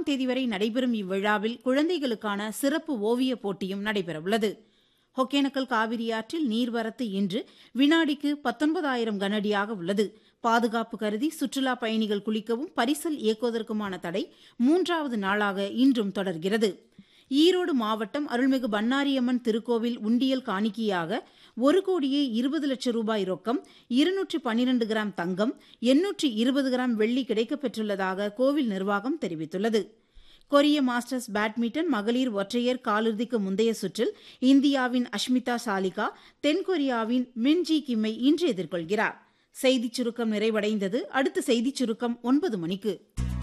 தேதி வரை நடைபெறும் இவ்விழாவில் குழந்தைகளுக்கான சிறப்பு ஓவியப் போட்டியும் நடைபெறவுள்ளது ஒகேனக்கல் காவிரி ஆற்றில் நீர்வரத்து இன்று வினாடிக்கு பத்தொன்பதாயிரம் கனஅடியாக உள்ளது பாதுகாப்பு கருதி சுற்றுலா பயணிகள் குளிக்கவும் பரிசல் இயக்குவதற்குமான தடை மூன்றாவது நாளாக இன்றும் தொடர்கிறது ஈரோடு மாவட்டம் அருள்மிகு பன்னாரியம்மன் திருக்கோவில் உண்டியல் காணிக்கையாக ஒரு கோடியே இருபது லட்சம் ரூபாய் ரொக்கம் இருநூற்றி பன்னிரண்டு கிராம் தங்கம் எண்ணூற்றி இருபது கிராம் வெள்ளி கிடைக்கப்பெற்றுள்ளதாக கோவில் நிர்வாகம் தெரிவித்துள்ளது கொரிய மாஸ்டர்ஸ் பேட்மிண்டன் மகளிர் ஒற்றையர் காலிறுதிக்கு முந்தைய சுற்றில் இந்தியாவின் அஷ்மிதா சாலிகா தென்கொரியாவின் மின் ஜி கிம்மை இன்று எதிர்கொள்கிறார் செய்திச் சுருக்கம் நிறைவடைந்தது அடுத்த செய்திச் சுருக்கம் ஒன்பது மணிக்கு